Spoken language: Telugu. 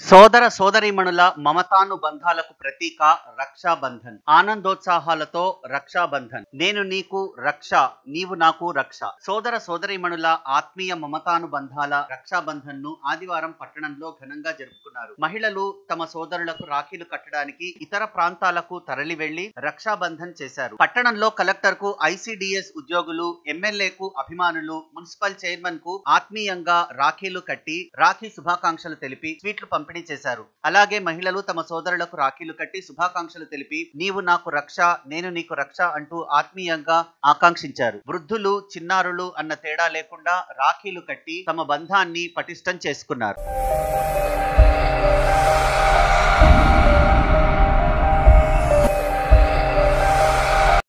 సోదర సోదరీమణుల మమతానుబంధాలకు ప్రతీక రక్షాబంధన్ ఆనందోత్సాహాలతో రక్షాబంధన్ నేను నీకు రక్ష నీవు నాకు రక్ష సోదర సోదరీమణుల ఆత్మీయ మమతానుబంధాల రక్షాబంధన్ ను ఆదివారం పట్టణంలో ఘనంగా జరుపుకున్నారు మహిళలు తమ సోదరులకు రాఖీలు కట్టడానికి ఇతర ప్రాంతాలకు తరలి వెళ్లి రక్షాబంధన్ చేశారు పట్టణంలో కలెక్టర్ కు ఐసిడిఎస్ ఉద్యోగులు ఎమ్మెల్యేకు అభిమానులు మున్సిపల్ చైర్మన్ కు ఆత్మీయంగా రాఖీలు కట్టి రాఖీ శుభాకాంక్షలు తెలిపి స్వీట్లు పంపిణీ చేశారు అలాగే మహిళలు తమ సోదరులకు రాఖీలు కట్టి శుభాకాంక్షలు తెలిపి నీవు నాకు రక్ష నేను నీకు రక్ష అంటూ ఆత్మీయంగా ఆకాంక్షించారు వృద్ధులు చిన్నారులు అన్న తేడా లేకుండా రాఖీలు కట్టి తమ బంధాన్ని పటిష్టం చేసుకున్నారు